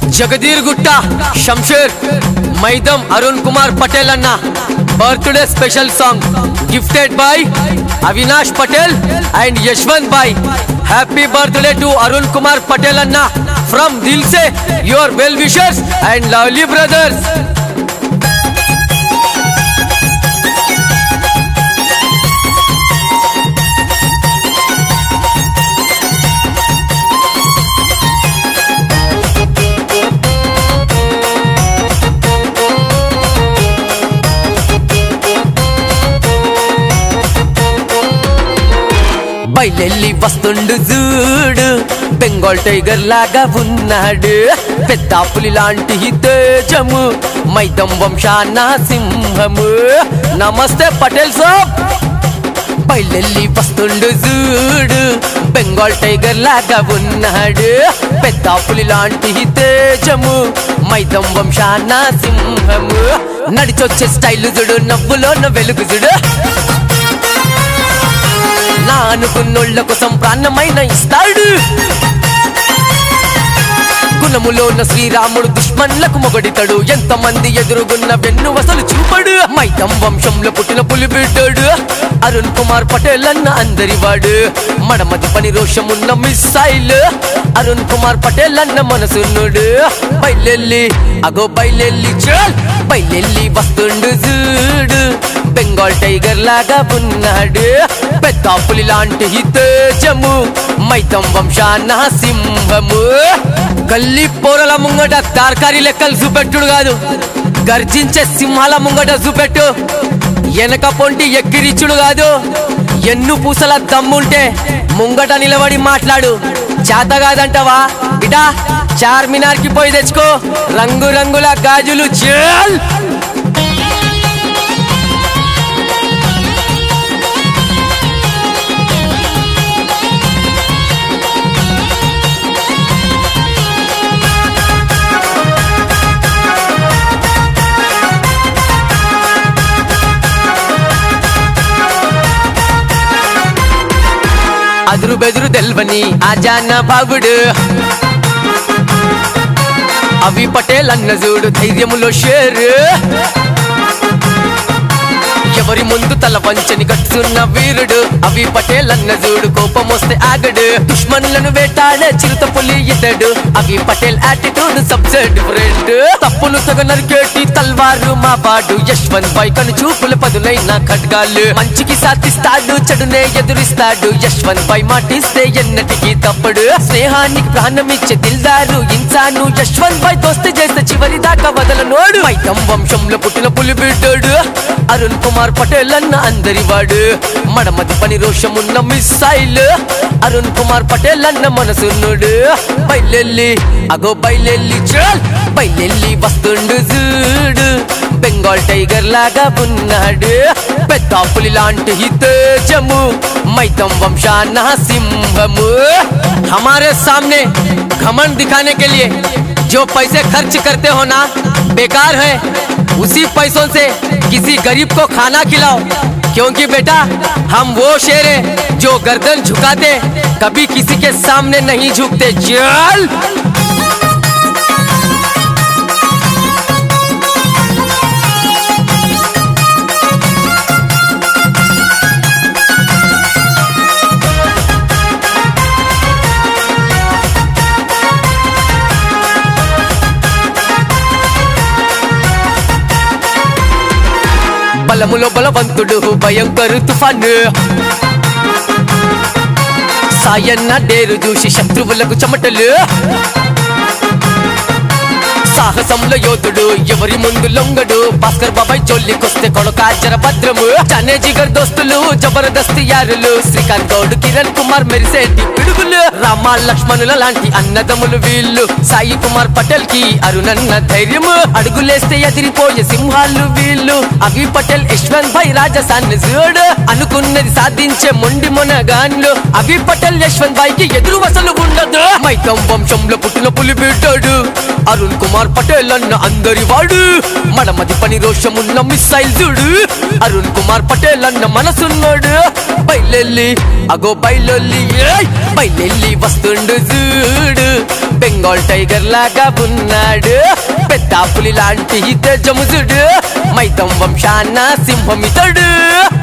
జగదీర్ గుట్ట షంషేర్ మైదం అరుణ్ కుమార్ పటేల్ అన్న birthday special song gifted by Avinash Patel and Yashwant బాయ్ happy birthday to Arun Kumar Patel అన్న ఫ్రమ్ దిల్ సే your well wishers and lovely brothers బయలెల్లి వస్తుండు చూడు బెంగాల్ టైగర్ లాగా ఉన్నాడు పెద్ద పులి లాంటి తేజము మైదం వంశాన సింహము నమస్తే పటేల్ సాబ్ బయలెల్లి వస్తుండు చూడు బెంగాల్ టైగర్ లాగా ఉన్నాడు పెద్ద పులి లాంటి తేజము మైదం వంశాన సింహము నడిచొచ్చే స్టైల్ చూడు నవ్వులోన వెలుగు చూడు నా అనుకున్నోళ్ళ కోసం ప్రాణమైన ఇస్తాడు గుణములోన శ్రీరాముడు దుష్మన్లకు మొగడితాడు ఎంతమంది ఎదురుగున్న వెన్ను వసలు చూపడు మైతం వంశంలో పుట్టిన పులి బిడ్డాడు అరుణ్ కుమార్ పటేల్ అన్న అందరి వాడు మడమది పని రోషమున్న మిస్సైల్ అరుణ్ కుమార్ పటేల్ అన్న మనసున్నుడు బయలెల్లి అగో బయలెల్లి చల్ బయలెల్లి వస్తుండు చూడు బెంగాల్ టైగర్ లాగా ఉన్నాడు పెద్ద పులి లాంటి తేజము మైతం వంశాన సింహము గల్లీ పోరల ముంగట తర్కారీ లెక్కలు చూపెట్టుడు కాదు గర్జించే సింహాల ముంగట చూపెట్టు వెనక పొంటి ఎక్కిరిచ్చుడు కాదు ఎన్ను పూసల దమ్ముంటే ముంగట నిలబడి మాట్లాడు చేత కాదంటవా ఇటా చార్మినార్ కి పోయి తెచ్చుకో రంగు రంగుల గాజులు చేల్ అదురు బెదురు తెల్వని ఆజాన బాబుడు అవి పటేల్ అన్న చూడు ధైర్యములో షేరు ఎవరి ముందు తల వంచని కట్టున్న వీరుడు అవి పటేల్ అన్న చూడు కోపం వస్తే ఆగడు దుష్మన్లను వేటాడే చిరుత పులి ఇతడు అవి పటేల్ యాటిట్యూడ్ సబ్సే డిఫరెంట్ తప్పులు తగ నరికేటి తల్వారు మా వాడు యశ్వంత్ బాయ్ కను చూపుల పదులైన ఖడ్గాలు మంచికి సాధిస్తాడు చెడునే ఎదురిస్తాడు యశ్వంత్ బాయ్ మాటిస్తే ఎన్నటికి తప్పడు స్నేహానికి ప్రాణమిచ్చే దిల్దారు ఇన్సాను యశ్వంత్ బాయ్ దోస్తి చేస్తే చివరి దాకా వదలనోడు మైతం వంశంలో పుట్టిన పులి బిడ్డాడు అరుణ్ కుమార్ పటేల్ అన్న అందరి వాడు మడమది పని రోషమున్న మిస్సైల్ అరుణ్ కుమార్ పటేల్ అన్న మనసున్నుడు బయలెల్లి అగో బయలెల్లి చల్ బయలెల్లి వస్తుండు చూడు బెంగాల్ టైగర్ లాగా ఉన్నాడు పెద్ద పులి లాంటి తేజము మైతం వంశాన సింహము हमारे सामने घमंड दिखाने के लिए जो पैसे खर्च करते हो ना बेकार है उसी पैसों से किसी गरीब को खाना खिलाओ क्योंकि बेटा हम वो शेर हैं जो गर्दन झुकाते कभी किसी के सामने नहीं झुकते जल బలములో బలవంతుడు భయంకరు తుఫాను సాయన్న డేరు చూసి శత్రువులకు చెమటలు సాహసంలో యోధుడు ఎవరి ముందు లొంగడు భాస్కర్ బాబాయ్ జోలికొస్తే కొడుక జర భద్రము చనే జిగర్ దోస్తులు జబర్దస్త్ యారులు శ్రీకాంత్ గౌడ్ కిరణ్ కుమార్ మెరిసేటి పిడుగులు రామ లక్ష్మణుల లాంటి అన్నదమ్ములు వీళ్ళు సాయి కుమార్ పటేల్ కి అరుణన్న ధైర్యము అడుగులేస్తే ఎదిరిపోయే సింహాలు వీళ్ళు అవి పటేల్ యశ్వంత్ భాయ్ రాజసాన్ని చూడు అనుకున్నది సాధించే మొండి మొనగాన్లు అవి పటేల్ యశ్వంత్ భాయ్ కి ఎదురు వసలు ఉండదు మైకం వంశంలో పుట్టిన పులి బిడ్డాడు అరుణ్ కుమార్ కుమార్ పటేల్ అన్న అందరి వాడు మడమది పని రోషమున్న మిస్సైల్ చూడు అరుణ్ కుమార్ పటేల్ అన్న మనసున్నాడు బయలెల్లి అగో బయలొల్లి ఏయ్! బయలెల్లి వస్తుండు చూడు బెంగాల్ టైగర్ లాగా ఉన్నాడు పెద్ద పులి లాంటి తేజము చూడు మైదం వంశాన సింహమితడు